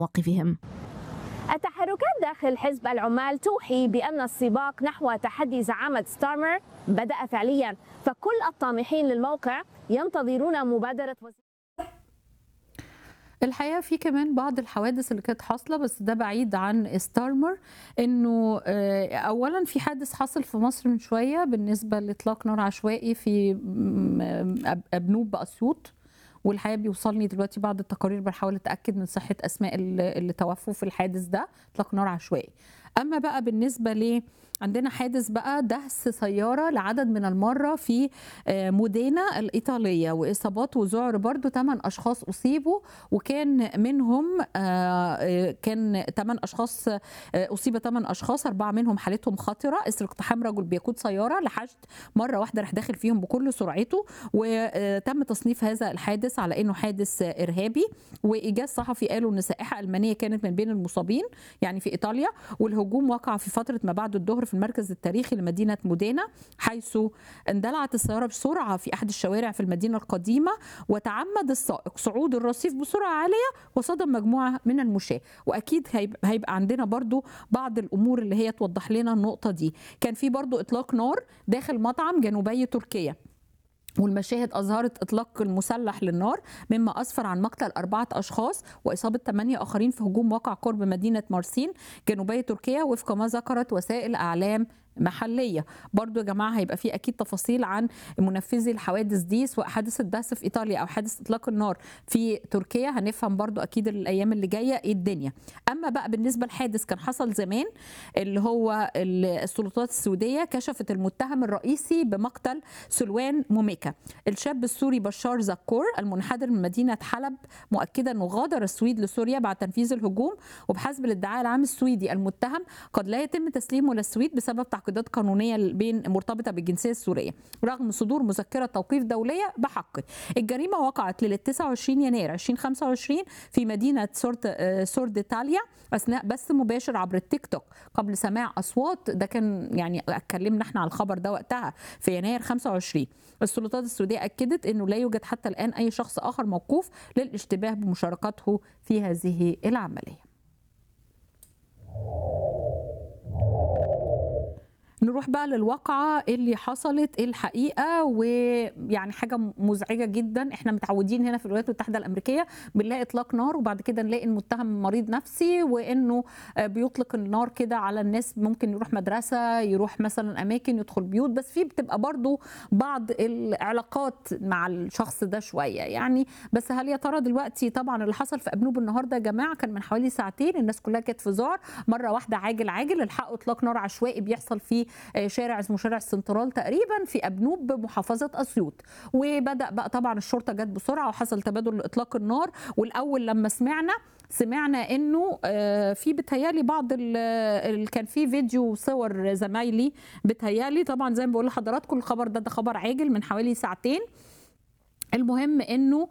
مواقفهم التحركات داخل حزب العمال توحي بأن السباق نحو تحدي زعامة ستارمر بدأ فعليا فكل الطامحين للموقع ينتظرون مبادرة وزير الحقيقه في كمان بعض الحوادث اللي كانت حاصله بس ده بعيد عن ستارمر انه آه، اولا في حادث حصل في مصر من شويه بالنسبه لاطلاق نار عشوائي في م- أب- ابنوب باسيوط والحقيقه بيوصلني دلوقتي بعض التقارير بحاول اتاكد من صحه اسماء اللي اللي توفوا في الحادث ده اطلاق نار عشوائي اما بقى بالنسبه ل عندنا حادث بقى دهس سياره لعدد من المره في آه، مودينا الايطاليه واصابات وذعر برضو 8 اشخاص اصيبوا وكان منهم آه، آه، كان 8 اشخاص آه، اصيب 8 اشخاص اربعه منهم حالتهم خطره اثر اقتحام رجل بيقود سياره لحشد مره واحده راح داخل فيهم بكل سرعته وتم تصنيف هذا الحادث على انه حادث ارهابي وايجاز صحفي قالوا ان سائحه المانيه كانت من بين المصابين يعني في ايطاليا والهجوم وقع في فتره ما بعد الظهر في المركز التاريخي لمدينه مودينا حيث اندلعت السياره بسرعه في احد الشوارع في المدينه القديمه وتعمد السائق صعود الرصيف بسرعه عاليه وصدم مجموعه من المشاة واكيد هيبقى, هيبقى عندنا برضو بعض الامور اللي هي توضح لنا النقطه دي كان في برضو اطلاق نار داخل مطعم جنوبي تركيا والمشاهد أظهرت إطلاق المسلح للنار مما أسفر عن مقتل أربعة أشخاص وإصابة ثمانية آخرين في هجوم وقع قرب مدينة مارسين جنوبي تركيا وفق ما ذكرت وسائل أعلام محلية برضو يا جماعة هيبقى في أكيد تفاصيل عن منفذي الحوادث دي سواء حادث الدهس في إيطاليا أو حادث إطلاق النار في تركيا هنفهم برضو أكيد الأيام اللي جاية إيه الدنيا أما بقى بالنسبة لحادث كان حصل زمان اللي هو السلطات السعودية كشفت المتهم الرئيسي بمقتل سلوان موميكا الشاب السوري بشار زكور المنحدر من مدينة حلب مؤكدا أنه غادر السويد لسوريا بعد تنفيذ الهجوم وبحسب الادعاء العام السويدي المتهم قد لا يتم تسليمه للسويد بسبب تعقيدات قانونية بين مرتبطة بالجنسية السورية رغم صدور مذكرة توقيف دولية بحقه الجريمة وقعت ليلة 29 يناير 2025 في مدينة سورد آه، سورد إيطاليا أثناء بث مباشر عبر التيك توك قبل سماع أصوات ده كان يعني اتكلمنا احنا على الخبر ده وقتها في يناير 25 السلطات السعودية أكدت أنه لا يوجد حتى الآن أي شخص آخر موقوف للاشتباه بمشاركته في هذه العملية نروح بقى للواقعة اللي حصلت الحقيقة ويعني حاجة مزعجة جدا احنا متعودين هنا في الولايات المتحدة الأمريكية بنلاقي إطلاق نار وبعد كده نلاقي المتهم مريض نفسي وإنه آه، بيطلق النار كده على الناس ممكن يروح مدرسة يروح مثلا أماكن يدخل بيوت بس في بتبقى برضو بعض العلاقات مع الشخص ده شوية يعني بس هل يا ترى دلوقتي طبعا اللي حصل في أبنوب النهاردة يا جماعة كان من حوالي ساعتين الناس كلها كانت في ذعر مرة واحدة عاجل عاجل الحقوا إطلاق نار عشوائي بيحصل في آه، شارع اسمه شارع السنترال تقريبا في ابنوب بمحافظه اسيوط وبدا بقى طبعا الشرطه جت بسرعه وحصل تبادل لاطلاق النار والاول لما سمعنا سمعنا انه آه، في بتهيالي بعض ال- ال- كان في فيديو وصور زمايلي بتهيالي طبعا زي ما بقول لحضراتكم الخبر ده ده خبر عاجل من حوالي ساعتين المهم انه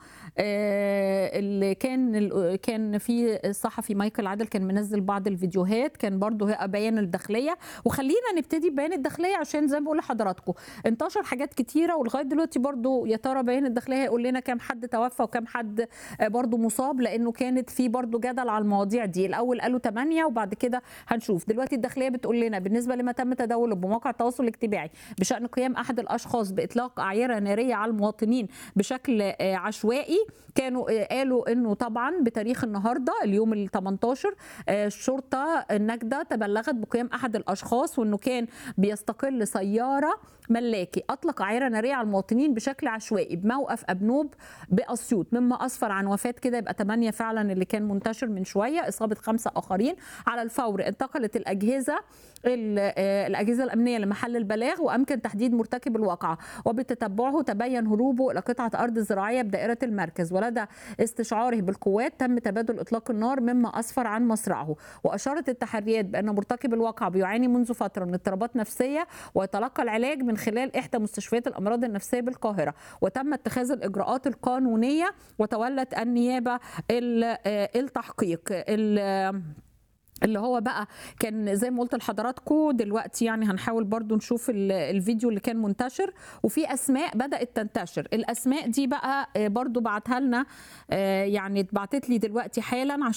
آه، اللي كان ال- كان في الصحفي مايكل عادل كان منزل بعض الفيديوهات كان برضه هي بيان الداخليه وخلينا نبتدي ببيان الداخليه عشان زي ما بقول لحضراتكم انتشر حاجات كتيره ولغايه دلوقتي برضه يا ترى بيان الداخليه هيقول لنا كام حد توفى وكام حد آه، برضه مصاب لانه كانت في برضه جدل على المواضيع دي الاول قالوا 8 وبعد كده هنشوف دلوقتي الداخليه بتقول لنا بالنسبه لما تم تداوله بمواقع التواصل الاجتماعي بشان قيام احد الاشخاص باطلاق اعيره ناريه على المواطنين بشكل آه، عشوائي كانوا آه، قالوا انه طبعا بتاريخ النهارده اليوم ال 18 آه، الشرطه النجده تبلغت بقيام احد الاشخاص وانه كان بيستقل سياره ملاكي اطلق عيره ناريه على المواطنين بشكل عشوائي بموقف ابنوب باسيوط مما اسفر عن وفاه كده يبقى 8 فعلا اللي كان منتشر من شويه اصابه خمسه اخرين على الفور انتقلت الاجهزه ال- آه، الاجهزه الامنيه لمحل البلاغ وامكن تحديد مرتكب الواقعه وبتتبعه تبين هروبه الى قطعه ارض زراعيه بدائره المركز ولدى استشعاره بالقوات تم تبادل اطلاق النار مما اسفر عن مصرعه واشارت التحريات بان مرتكب الواقعه بيعاني منذ فتره من اضطرابات نفسيه ويتلقى العلاج من خلال احدى مستشفيات الامراض النفسيه بالقاهره وتم اتخاذ الاجراءات القانونيه وتولت النيابه ال- آه، التحقيق ال- اللي هو بقى كان زي ما قلت لحضراتكم دلوقتي يعني هنحاول برضو نشوف ال- الفيديو اللي كان منتشر وفي اسماء بدات تنتشر الاسماء دي بقى آه، برضو بعتها لنا آه، يعني اتبعتت لي دلوقتي حالا عشان